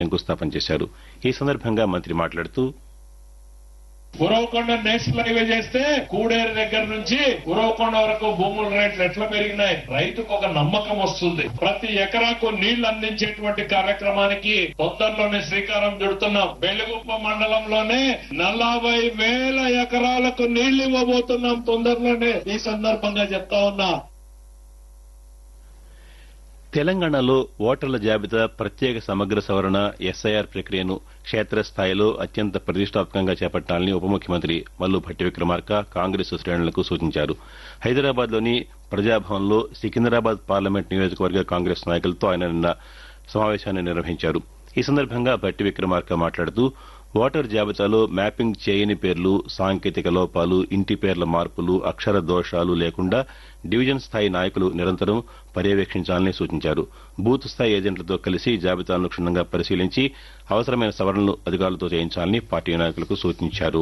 శంకుస్థాపన చేశారు ఈ సందర్భంగా మంత్రి మాట్లాడుతూ ఉరవకొండ నేషనల్ హైవే చేస్తే కూడేరు దగ్గర నుంచి ఉరవకొండ వరకు భూముల రేట్లు ఎట్లా పెరిగినాయి రైతుకు ఒక నమ్మకం వస్తుంది ప్రతి ఎకరాకు నీళ్లు అందించేటువంటి కార్యక్రమానికి తొందరలోనే శ్రీకారం చుడుతున్నాం బెలుగుప్ప మండలంలోనే నలభై వేల ఎకరాలకు నీళ్లు ఇవ్వబోతున్నాం తొందరలోనే ఈ సందర్భంగా చెప్తా ఉన్నా తెలంగాణలో ఓటర్ల జాబితా ప్రత్యేక సమగ్ర సవరణ ఎస్ఐఆర్ ప్రక్రియను క్షేత్రస్థాయిలో అత్యంత ప్రతిష్టాత్మకంగా చేపట్టాలని ఉప ముఖ్యమంత్రి మల్లు భట్టి విక్రమార్క కాంగ్రెస్ శ్రేణులకు సూచించారు హైదరాబాద్లోని ప్రజాభవన్లో సికింద్రాబాద్ పార్లమెంట్ నియోజకవర్గ కాంగ్రెస్ నాయకులతో ఆయన నిన్న సమావేశాన్ని నిర్వహించారు ఈ సందర్భంగా భట్టి విక్రమార్క మాట్లాడుతూ ఓటర్ జాబితాలో మ్యాపింగ్ చేయని పేర్లు సాంకేతిక లోపాలు ఇంటి పేర్ల మార్పులు అక్షర దోషాలు లేకుండా డివిజన్ స్థాయి నాయకులు నిరంతరం పర్యవేక్షించాలని సూచించారు బూత్ స్థాయి ఏజెంట్లతో కలిసి జాబితాను క్షుణ్ణంగా పరిశీలించి అవసరమైన సవరణలు అధికారులతో చేయించాలని పార్టీ నాయకులకు సూచించారు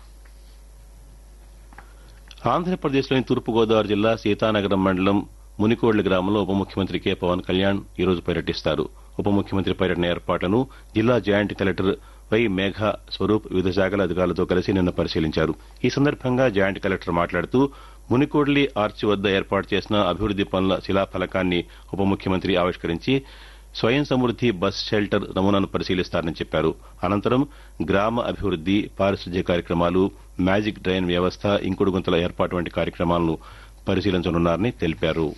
ఆంధ్రప్రదేశ్లోని తూర్పుగోదావరి జిల్లా సీతానగరం మండలం మునికోళ్ల గ్రామంలో ఉప ముఖ్యమంత్రి కె పవన్ కళ్యాణ్ ఈరోజు పర్యటిస్తారు ఉప ముఖ్యమంత్రి పర్యటన ఏర్పాట్లను జిల్లా జాయింట్ కలెక్టర్ వై మేఘ స్వరూప్ వివిధ శాఖల అధికారులతో కలిసి నిన్న పరిశీలించారు ఈ సందర్భంగా జాయింట్ కలెక్టర్ మాట్లాడుతూ మునికోడ్లి ఆర్చి వద్ద ఏర్పాటు చేసిన అభివృద్ది పనుల శిలాఫలకాన్ని ఉప ముఖ్యమంత్రి ఆవిష్కరించి స్వయం సమృద్ది బస్ షెల్టర్ నమూనాను పరిశీలిస్తారని చెప్పారు అనంతరం గ్రామ అభివృద్ది పారిశుద్ధ్య కార్యక్రమాలు మ్యాజిక్ డ్రైన్ వ్యవస్థ ఇంకుడు గుంతల ఏర్పాటు వంటి కార్యక్రమాలను పరిశీలించనున్నారని తెలిపారు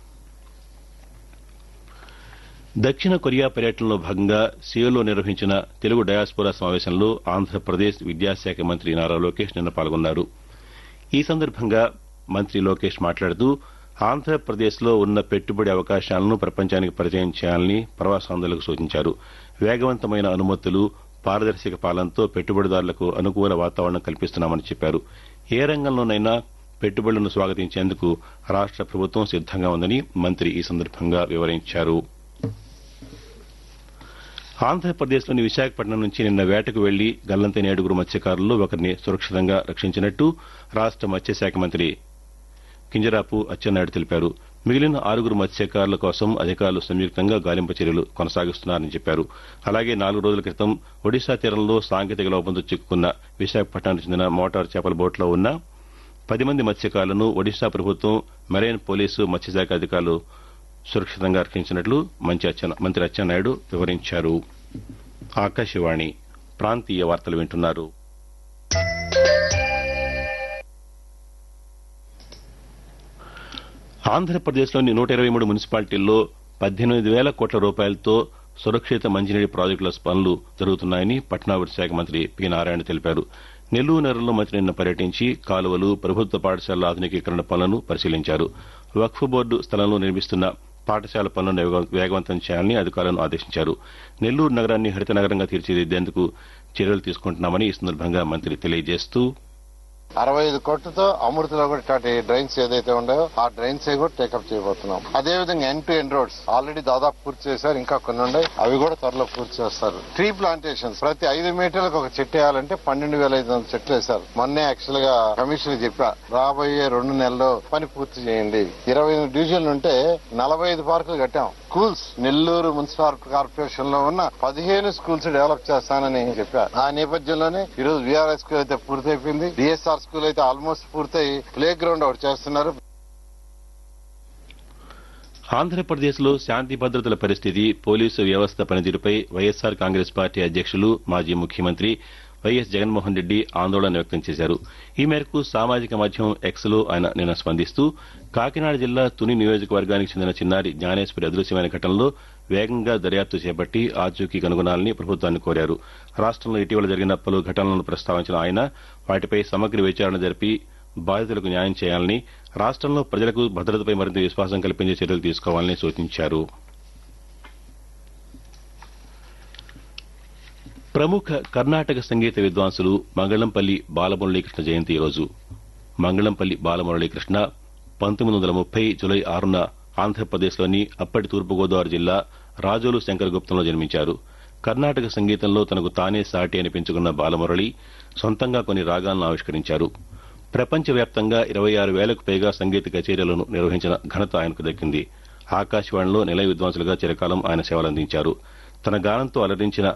దక్షిణ కొరియా పర్యటనలో భాగంగా సియోలో నిర్వహించిన తెలుగు డయాస్పోరా సమావేశంలో ఆంధ్రప్రదేశ్ విద్యాశాఖ మంత్రి నారా లోకేష్ నిన్న పాల్గొన్నారు ఈ సందర్భంగా మంత్రి లోకేష్ మాట్లాడుతూ ఆంధ్రప్రదేశ్లో ఉన్న పెట్టుబడి అవకాశాలను ప్రపంచానికి పరిచయం చేయాలని ప్రవాసాంధ్రులకు సూచించారు వేగవంతమైన అనుమతులు పారదర్శక పాలనతో పెట్టుబడిదారులకు అనుకూల వాతావరణం కల్పిస్తున్నామని చెప్పారు ఏ రంగంలోనైనా పెట్టుబడులను స్వాగతించేందుకు రాష్ట ప్రభుత్వం సిద్దంగా ఉందని మంత్రి ఈ సందర్భంగా వివరించారు ఆంధ్రప్రదేశ్లోని విశాఖపట్నం నుంచి నిన్న వేటకు వెళ్లి గల్లంతైన ఏడుగురు మత్స్యకారుల్లో ఒకరిని సురక్షితంగా రక్షించినట్టు రాష్ట మత్స్యశాఖ మంత్రి కింజరాపు అచ్చెన్నాయుడు తెలిపారు మిగిలిన ఆరుగురు మత్స్యకారుల కోసం అధికారులు సంయుక్తంగా గాలింపు చర్యలు కొనసాగిస్తున్నారని చెప్పారు అలాగే నాలుగు రోజుల క్రితం ఒడిశా తీరంలో సాంకేతిక లోపంతో చిక్కుకున్న విశాఖపట్నానికి చెందిన మోటార్ చేపల బోట్లో ఉన్న పది మంది మత్స్యకారులను ఒడిశా ప్రభుత్వం మెరైన్ పోలీసు మత్స్యశాఖ అధికారులు సురక్షితంగా రక్షించినట్లు మంత్రి అచ్చెన్నాయుడు వివరించారు ఆకాశవాణి ప్రాంతీయ వార్తలు వింటున్నారు ఆంధ్రప్రదేశ్లోని నూట ఇరవై మూడు మున్సిపాలిటీల్లో పద్దెనిమిది వేల కోట్ల రూపాయలతో సురక్షిత మంచినీటి ప్రాజెక్టుల పనులు జరుగుతున్నాయని పట్టణాభివృద్ధి శాఖ మంత్రి పి నారాయణ తెలిపారు నెల్లూరు నగరంలో మంత్రి నిన్న పర్యటించి కాలువలు ప్రభుత్వ పాఠశాలల ఆధునికీకరణ పనులను పరిశీలించారు వక్ఫ్ బోర్డు స్థలంలో నిర్మిస్తున్న పాఠశాల పనులను వేగవంతం చేయాలని అధికారులను ఆదేశించారు నెల్లూరు నగరాన్ని హరిత నగరంగా తీర్చిదిద్దేందుకు చర్యలు తీసుకుంటున్నామని ఈ సందర్భంగా మంత్రి తెలియజేస్తూ అరవై ఐదు కోట్లతో అమృతలో కూడా ఇట్లాంటి డ్రైన్స్ ఏదైతే ఉన్నాయో ఆ డ్రైన్స్ కూడా టేకప్ చేయబోతున్నాం అదే విధంగా end to end roads already దాదాపు పూర్తి చేశారు ఇంకా కొన్ని ఉన్నాయి అవి కూడా త్వరలో పూర్తి చేస్తారు ట్రీ ప్లాంటేషన్స్ ప్రతి ఐదు మీటర్లకు ఒక చెట్టు వేయాలంటే పన్నెండు వేల ఐదు వందల చెట్లు వేశారు మొన్నే యాక్చువల్ గా కమిషన్ చెప్పా రాబోయే రెండు నెలల్లో పని పూర్తి చేయండి ఇరవై ఎనిమిది డివిజన్లు ఉంటే నలభై ఐదు పార్కులు కట్టాం స్కూల్స్ నెల్లూరు మున్సిపల్ కార్పొరేషన్ లో ఉన్న పదిహేను స్కూల్స్ డెవలప్ చేస్తానని చెప్పా ఆ నేపథ్యంలోనే ఈ రోజు విఆర్ఎస్ స్కూల్ అయితే పూర్తయిపోయింది డిఎస్ఆర్ స్కూల్ అయితే ఆల్మోస్ట్ పూర్తయి ప్లే గ్రౌండ్ ఒకటి చేస్తున్నారు ఆంధ్రప్రదేశ్లో శాంతి భద్రతల పరిస్థితి పోలీసు వ్యవస్థ పనితీరుపై వైఎస్సార్ కాంగ్రెస్ పార్టీ అధ్యక్షులు మాజీ ముఖ్యమంత్రి వైఎస్ జగన్మోహన్ రెడ్డి ఆందోళన వ్యక్తం చేశారు ఈ మేరకు సామాజిక మాధ్యమం ఎక్స్ లో ఆయన నిన్న స్పందిస్తూ కాకినాడ జిల్లా తుని నియోజకవర్గానికి చెందిన చిన్నారి జ్ఞానేశ్వరి అదృశ్యమైన ఘటనలో వేగంగా దర్యాప్తు చేపట్టి ఆచూకీ కనుగొనాలని ప్రభుత్వాన్ని కోరారు రాష్టంలో ఇటీవల జరిగిన పలు ఘటనలను ప్రస్తావించిన ఆయన వాటిపై సమగ్ర విచారణ జరిపి బాధితులకు న్యాయం చేయాలని రాష్టంలో ప్రజలకు భద్రతపై మరింత విశ్వాసం కల్పించే చర్యలు తీసుకోవాలని సూచించారు ప్రముఖ కర్ణాటక సంగీత విద్వాంసులు మంగళంపల్లి బాలమురళీకృష్ణ జయంతి ఈరోజు మంగళంపల్లి బాలమురళీకృష్ణ పంతొమ్మిది వందల ముప్పై జులై ఆరున ఆంధ్రప్రదేశ్లోని అప్పటి తూర్పుగోదావరి జిల్లా రాజోలు శంకరగుప్తంలో జన్మించారు కర్ణాటక సంగీతంలో తనకు తానే సాటి అనిపించుకున్న బాలమురళి సొంతంగా కొన్ని రాగాలను ఆవిష్కరించారు ప్రపంచవ్యాప్తంగా ఇరవై ఆరు వేలకు పైగా సంగీత కచేరీలను నిర్వహించిన ఘనత ఆయనకు దక్కింది ఆకాశవాణిలో నిలయ విద్వాంసులుగా చిరకాలం ఆయన సేవలందించారు తన గానంతో అలరించిన